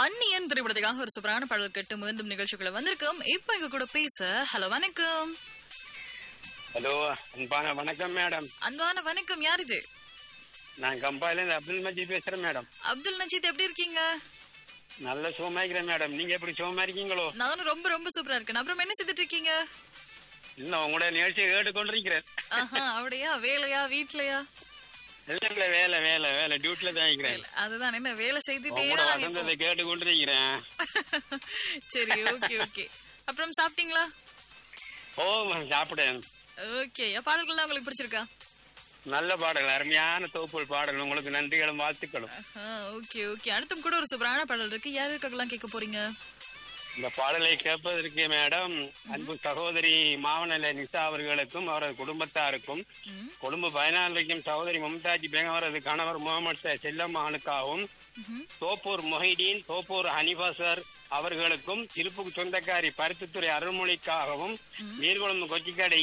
அந்நியன் திரைப்படத்துக்காக ஒரு சூப்பரான பாடல் கேட்டு மீண்டும் நிகழ்ச்சிக்குள்ள வந்திருக்கோம் இப்ப எங்க கூட பேச ஹலோ வணக்கம் ஹலோ அன்பான வணக்கம் மேடம் அன்பான வணக்கம் யார் இது நான் கம்பாயிலேருந்து அப்துல் மஜீத் பேசுறேன் மேடம் அப்துல் நஜீத் எப்படி இருக்கீங்க நல்ல சுகமா இருக்கிறேன் மேடம் நீங்க எப்படி சுகமா இருக்கீங்களோ நானும் ரொம்ப ரொம்ப சூப்பரா இருக்கேன் அப்புறம் என்ன செய்துட்டு இருக்கீங்க இல்ல உங்களோட நிகழ்ச்சியை கேட்டுக்கொண்டிருக்கிறேன் ஆஹா அப்படியா வேலையா வீட்லயா இல்ல இல்ல வேலை வேலை வேலை டியூட்டில தான் இருக்கிறேன் அதுதான் என்ன வேலை செய்துட்டே உங்களோட நாங்க இப்போ வசந்தத்தை கேட்டுக்கொண்டிருக்கிறேன் சரி ஓகே ஓகே அப்புறம் சாப்பிட்டீங்களா ஓ சாப்பிட்டேன் ஓகே பாடல்கள்லாம் உங்களுக்கு பிடிச்சிருக்கா நல்ல பாடல் அருமையான தோப்புள் பாடல் உங்களுக்கு நன்றிகளும் வாழ்த்துக்களும் ஓகே ஓகே அடுத்தும் கூட ஒரு சூப்பரான பாடல் இருக்கு யார் இருக்கலாம் கேட்க போறீங்க இந்த பாடலை கேட்பதற்கு மேடம் அன்பு சகோதரி மாவனல நிசா அவர்களுக்கும் அவரது குடும்பத்தாருக்கும் ம், குடும்ப பயனாளர் வைக்கும் சகோதரி மும்தாஜ் பேகம் அவரது கணவர் முகமது செல்லம்மானுக்காகவும் ம்ஹும். தோப்பூர் மொஹிடீன் தோப்பூர் ஹனிஃபாசர் அவர்களுக்கும் திருப்புக்கு சொந்தக்காரி பருத்தித்துறை அருள்மொழிக்காகவும் நீர்குளம் கொச்சிக்கடை